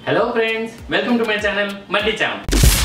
hello friends welcome to my channel multi champ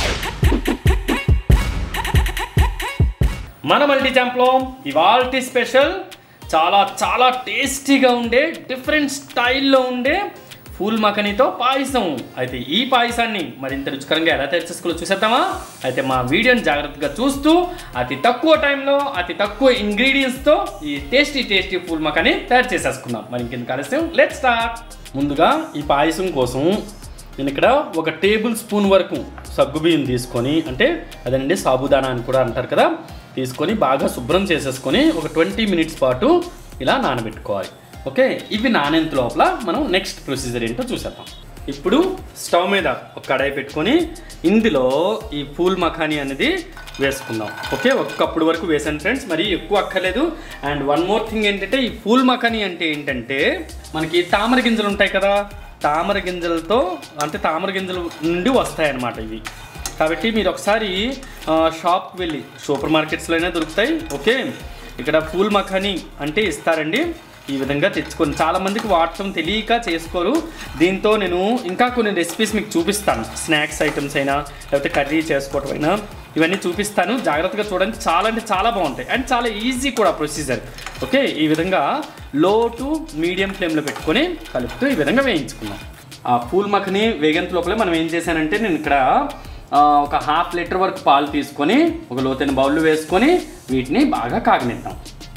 మన multi ఛాంప్లో ఇవాల్టి స్పెషల్ చాలా చాలా టేస్టీగా ఉండే డిఫరెంట్ స్టైల్లో ఉండే ఫూల్ మఖనీతో పాయసం అయితే ఈ పాయసాన్ని మరింత రుచికరంగా ఎలా తయారు చేసుకోవాలో చూసేద్దామా అయితే మా వీడియోని జాగ్రత్తగా చూస్తూ అతి తక్కువ టైంలో అతి తక్కువ ఇంగ్రీడియంట్స్తో ఈ టేస్టీ టేస్టీ ఫూల్ మఖని తయారు చేసేసుకుందాం మరి ఇంకెందుకు ఆలస్యం లెట్ స్టార్ట్ ముందుగా ఈ పాయసం కోసం నేను ఇక్కడ ఒక టేబుల్ స్పూన్ వరకు సగ్గుబియ్యం తీసుకొని అంటే అదేనండి సాబుదానా అని కూడా అంటారు కదా తీసుకొని బాగా శుభ్రం చేసేసుకొని ఒక ట్వంటీ మినిట్స్ పాటు ఇలా నానబెట్టుకోవాలి ఓకే ఇవి నానేంత లోపల మనం నెక్స్ట్ ప్రొసీజర్ ఏంటో చూసేద్దాం ఇప్పుడు స్టవ్ మీద ఒక కడాయి పెట్టుకొని ఇందులో ఈ పూల్ మఖానీ అనేది వేసుకుందాం ఓకే ఒక కప్పుడు వరకు వేసాను ఫ్రెండ్స్ మరి ఎక్కువ అక్కర్లేదు అండ్ వన్ మోర్ థింగ్ ఏంటంటే ఈ పూల్ మఖానీ అంటే ఏంటంటే మనకి తామర గింజలు ఉంటాయి కదా తామర గింజలతో అంటే తామర గింజల నుండి వస్తాయి అన్నమాట ఇవి కాబట్టి మీరు ఒకసారి ఆ, షాప్కి వెళ్ళి సూపర్ మార్కెట్స్లో అయినా దొరుకుతాయి ఓకే ఇక్కడ పూల్ మఖానీ అంటే ఇస్తారండి ఈ విధంగా తెచ్చుకొని చాలా మందికి వాడటం తెలియక చేసుకోరు దీంతో నేను ఇంకా కొన్ని రెసిపీస్ మీకు చూపిస్తాను స్నాక్స్ ఐటమ్స్ అయినా లేకపోతే కర్రీ చేసుకోవటం అయినా ఇవన్నీ చూపిస్తాను జాగ్రత్తగా చూడండి చాలా అంటే చాలా బాగుంటాయి అండ్ చాలా ఈజీ కూడా ప్రొసీజర్ ఓకే ఈ విధంగా లో టు మీడియం ఫ్లేమ్లో పెట్టుకొని కలుపుతూ ఈ విధంగా వేయించుకున్నాం ఆ పూల్ మఖని వేగంత లోపలే మనం ఏం చేశానంటే నేను ఇక్కడ ఆ, ఒక హాఫ్ లీటర్ వరకు పాలు తీసుకొని ఒక లోతైన బౌల్లో వేసుకొని వీటిని బాగా కాగనిద్దాం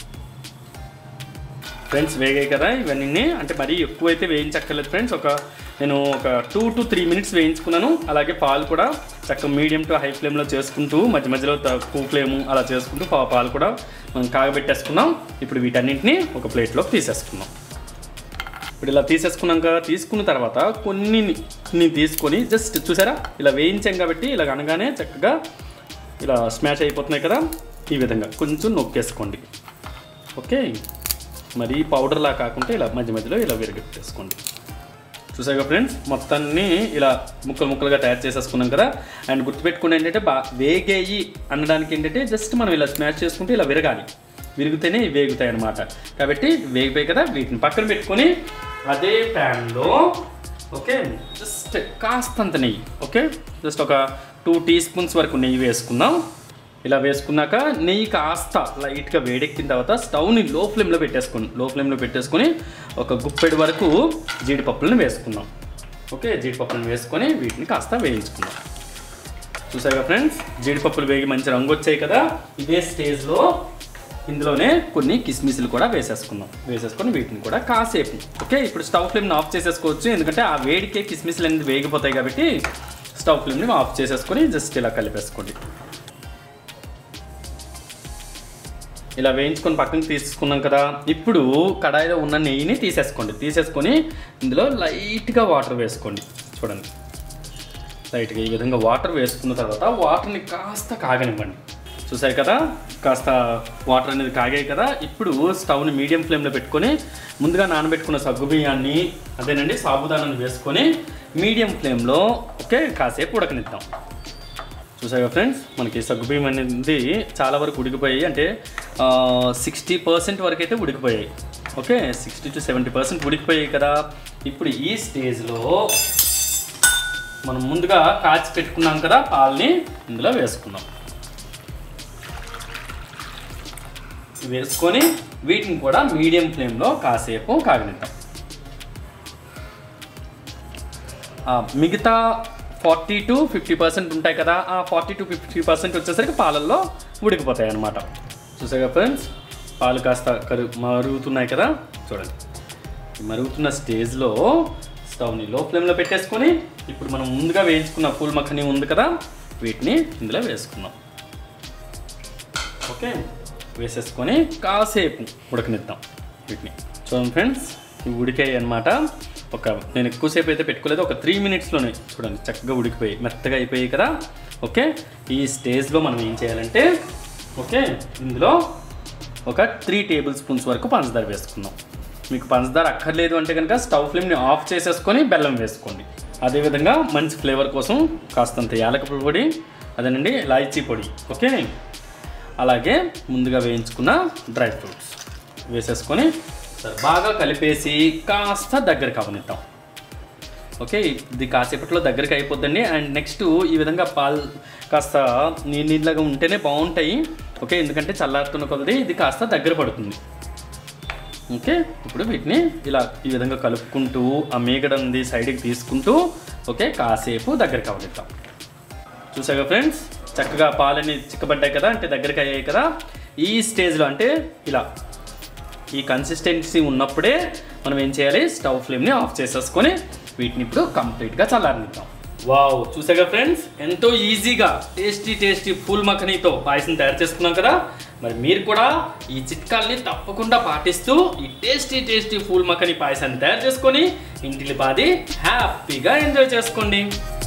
ఫ్రెండ్స్ వేగాయి కదా ఇవన్నీ అంటే మరీ ఎక్కువైతే వేయించక్కర్లేదు ఫ్రెండ్స్ ఒక నేను ఒక టూ టు త్రీ మినిట్స్ వేయించుకున్నాను అలాగే పాలు కూడా చక్కగా మీడియం టు హై ఫ్లేమ్లో చేసుకుంటూ మధ్య మధ్యలో తక్కువ ఫ్లేమ్ అలా చేసుకుంటూ పా- పాలు కూడా మనం కాగబెట్టేసుకున్నాం ఇప్పుడు వీటన్నింటినీ ఒక ప్లేట్లోకి తీసేసుకున్నాం ఇప్పుడు ఇలా తీసేసుకున్నాక తీసుకున్న తర్వాత కొన్ని ని తీసుకొని జస్ట్ చూసారా ఇలా వేయించాం కాబట్టి ఇలా అనగానే చక్కగా ఇలా స్మాష్ అయిపోతున్నాయి కదా ఈ విధంగా కొంచెం నొక్కేసుకోండి ఓకే మరి పౌడర్లా కాకుండా ఇలా మధ్య మధ్యలో ఇలా విరగెట్టేసుకోండి చూసాగా ఫ్రెండ్స్ మొత్తాన్ని ఇలా ముక్కలు ముక్కలుగా తయారు చేసేసుకున్నాం కదా అండ్ గుర్తుపెట్టుకుని ఏంటంటే బా వేగేయి అనడానికి ఏంటంటే జస్ట్ మనం ఇలా స్మాష్ చేసుకుంటే ఇలా విరగాలి విరిగితేనే ఇవి వేగుతాయి అన్నమాట కాబట్టి వేగిపోయి కదా వీటిని పక్కన పెట్టుకొని అదే ప్యాన్లో ఓకే జస్ట్ కాస్తంత నెయ్యి ఓకే జస్ట్ ఒక టూ టీ స్పూన్స్ వరకు నెయ్యి వేసుకుందాం ఇలా వేసుకున్నాక నెయ్యి కాస్త లైట్గా వేడెక్కిన తర్వాత స్టవ్ని లో ఫ్లేమ్లో పెట్టేసుకోండి లో ఫ్లేమ్లో పెట్టేసుకొని ఒక గుప్పెడు వరకు జీడిపప్పులను వేసుకుందాం ఓకే జీడిపప్పులను వేసుకొని వీటిని కాస్త వేయించుకుందాం చూసారుగా ఫ్రెండ్స్ జీడిపప్పులు వేగి మంచి రంగు వచ్చాయి కదా ఇదే స్టేజ్లో ఇందులోనే కొన్ని కిస్మిస్లు కూడా వేసేసుకుందాం వేసేసుకొని వీటిని కూడా కాసేపు ఓకే ఇప్పుడు స్టవ్ ఫ్లేమ్ని ఆఫ్ చేసేసుకోవచ్చు ఎందుకంటే ఆ వేడికే కిస్మిస్లు అనేది వేగిపోతాయి కాబట్టి స్టవ్ ఫ్లేమ్ని ఆఫ్ చేసేసుకొని జస్ట్ ఇలా కలిపేసుకోండి ఇలా వేయించుకొని పక్కన తీసుకున్నాం కదా ఇప్పుడు కడాయిలో ఉన్న నెయ్యిని తీసేసుకోండి తీసేసుకొని ఇందులో లైట్గా వాటర్ వేసుకోండి చూడండి లైట్గా ఈ విధంగా వాటర్ వేసుకున్న తర్వాత వాటర్ని కాస్త కాగనివ్వండి చూసారు కదా కాస్త వాటర్ అనేది కాగాయి కదా ఇప్పుడు స్టవ్ని మీడియం ఫ్లేమ్లో పెట్టుకొని ముందుగా నానబెట్టుకున్న సగ్గు బియ్యాన్ని అదేనండి సాబుదానాన్ని వేసుకొని మీడియం ఫ్లేమ్లో ఓకే కాసేపు ఉడకనిద్దాం చూసాగా ఫ్రెండ్స్ మనకి సగ్గుబియ్యం అనేది చాలా వరకు ఉడికిపోయాయి అంటే సిక్స్టీ పర్సెంట్ వరకు అయితే ఉడికిపోయాయి okay sixty to seventy percent ఉడికిపోయాయి కదా ఇప్పుడు ఈ స్టేజ్లో మనం ముందుగా కాచి పెట్టుకున్నాం కదా పాలని ఇందులో వేసుకుందాం వేసుకొని వీటిని కూడా మీడియం ఫ్లేమ్లో కాసేపు కాగనిద్దాం ఆ, మిగతా ఫార్టీ టు ఫిఫ్టీ పర్సెంట్ ఉంటాయి కదా ఆ ఫార్టీ టు ఫిఫ్టీ పర్సెంట్ వచ్చేసరికి పాలల్లో ఉడికిపోతాయి అన్నమాట చూసాగా ఫ్రెండ్స్ పాలు కాస్త కరు మరుగుతున్నాయి కదా చూడండి ఈ మరుగుతున్న స్టేజ్లో స్టవ్ని లో ఫ్లేమ్లో పెట్టేసుకొని ఇప్పుడు మనం ముందుగా వేయించుకున్న పూల్ మక్కని ఉంది కదా వీటిని ఇందులో వేసుకుందాం ఓకే వేసేసుకొని కాసేపు ఉడకనిద్దాం వీటిని చూడండి ఫ్రెండ్స్ ఇవి ఉడికాయి అనమాట ఒక నేను ఎక్కువసేపు అయితే పెట్టుకోలేదు ఒక త్రీ మినిట్స్లోనే చూడండి చక్కగా ఉడికిపోయి మెత్తగా అయిపోయాయి కదా ఓకే ఈ స్టేజ్లో మనం ఏం చేయాలంటే ఓకే ఇందులో ఒక త్రీ టేబుల్ స్పూన్స్ వరకు పంచదార వేసుకుందాం మీకు పంచదార అక్కర్లేదు అంటే కనుక స్టవ్ ఫ్లేమ్ని ఆఫ్ చేసేసుకొని బెల్లం వేసుకోండి అదేవిధంగా మంచి ఫ్లేవర్ కోసం కాస్తంత యాలక పొడి అదేనండి ఇలాచీ పొడి ఓకే అలాగే ముందుగా వేయించుకున్న డ్రై ఫ్రూట్స్ వేసేసుకొని సరే బాగా కలిపేసి కాస్త దగ్గరికి అవనిద్దాం ఓకే ఇది కాసేపట్లో దగ్గరికి అయిపోద్దండి అండ్ నెక్స్ట్ ఈ విధంగా పాలు కాస్త నీళ్ళు నీళ్ళగా ఉంటేనే బాగుంటాయి ఓకే ఎందుకంటే చల్లారుతున్న కొలది ఇది కాస్త దగ్గర పడుతుంది ఓకే ఇప్పుడు వీటిని ఇలా ఈ విధంగా కలుపుకుంటూ ఆ మేగడంది సైడ్కి తీసుకుంటూ ఓకే కాసేపు దగ్గరికి అవనిద్దాం చూసాగా ఫ్రెండ్స్ చక్కగా పాలని చిక్కబడ్డాయి కదా అంటే దగ్గరికి అయ్యాయి కదా ఈ స్టేజ్లో అంటే ఇలా ఈ కన్సిస్టెన్సీ ఉన్నప్పుడే మనం ఏం చేయాలి స్టవ్ ఫ్లేమ్ని ఆఫ్ చేసేసుకొని వీటిని ఇప్పుడు కంప్లీట్గా చల్లారనిద్దాం వావ్ చూసాగా ఫ్రెండ్స్ ఎంతో ఈజీగా టేస్టీ టేస్టీ ఫుల్ మఖనీతో పాయసం తయారు చేసుకున్నాం కదా మరి మీరు కూడా ఈ చిట్కాల్ని తప్పకుండా పాటిస్తూ ఈ టేస్టీ టేస్టీ ఫుల్ మఖని పాయసాన్ని తయారు చేసుకొని ఇంటిలి పాది హ్యాపీగా ఎంజాయ్ చేసుకోండి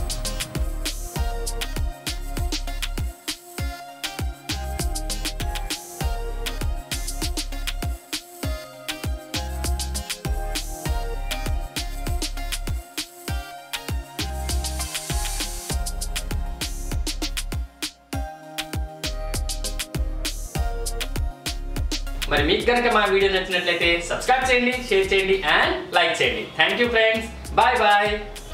మరి మీకు కనుక మా వీడియో నచ్చినట్లయితే సబ్స్క్రైబ్ చేయండి షేర్ చేయండి అండ్ లైక్ చేయండి thank you friends bye bye